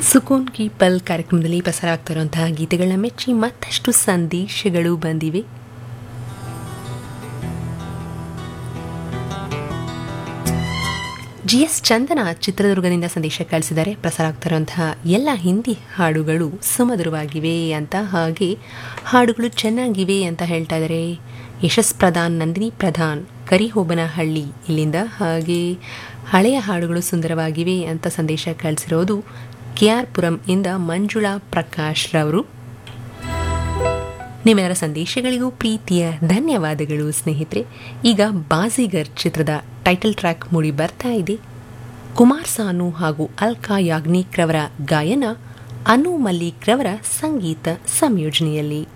ಸುಕೂನ್ ಕಿ ಪಲ್ ಕಾರ್ಯಕ್ರಮದಲ್ಲಿ ಪ್ರಸಾರ ಆಗ್ತಿರುವಂತಹ ಗೀತೆಗಳನ್ನ ಮೆಚ್ಚಿ ಮತ್ತಷ್ಟು ಸಂದೇಶಗಳು ಬಂದಿವೆ ಜಿ ಎಸ್ ಚಂದನ ಚಿತ್ರದುರ್ಗದಿಂದ ಸಂದೇಶ ಕಳಿಸಿದ್ದಾರೆ ಪ್ರಸಾರ ಆಗ್ತಿರುವಂತಹ ಎಲ್ಲ ಹಿಂದಿ ಹಾಡುಗಳು ಸುಮಧುರವಾಗಿವೆ ಅಂತ ಹಾಗೆ ಹಾಡುಗಳು ಚೆನ್ನಾಗಿವೆ ಅಂತ ಹೇಳ್ತಾ ಇದ್ದಾರೆ ಯಶಸ್ ಪ್ರಧಾನ್ ನಂದಿನಿ ಪ್ರಧಾನ್ ಕರಿಹೋಬನಹಳ್ಳಿ ಇಲ್ಲಿಂದ ಹಾಗೆ ಹಳೆಯ ಹಾಡುಗಳು ಸುಂದರವಾಗಿವೆ ಅಂತ ಸಂದೇಶ ಕಳಿಸಿರೋದು ಕೆ ಆರ್ ಪುರಂ ಇಂದ ಮಂಜುಳಾ ಪ್ರಕಾಶ್ ರವರು ನಿಮ್ಮೆಲ್ಲರ ಸಂದೇಶಗಳಿಗೂ ಪ್ರೀತಿಯ ಧನ್ಯವಾದಗಳು ಸ್ನೇಹಿತರೆ ಈಗ ಬಾಜಿಗರ್ ಚಿತ್ರದ ಟೈಟಲ್ ಟ್ರ್ಯಾಕ್ ಮೂಡಿ ಬರ್ತಾ ಇದೆ ಕುಮಾರ್ ಸಾನು ಹಾಗೂ ಅಲ್ಕಾ ಯಾಗ್ನಿಕ್ ರವರ ಗಾಯನ ಅನು ಮಲ್ಲಿಕ್ ರವರ ಸಂಗೀತ ಸಂಯೋಜನೆಯಲ್ಲಿ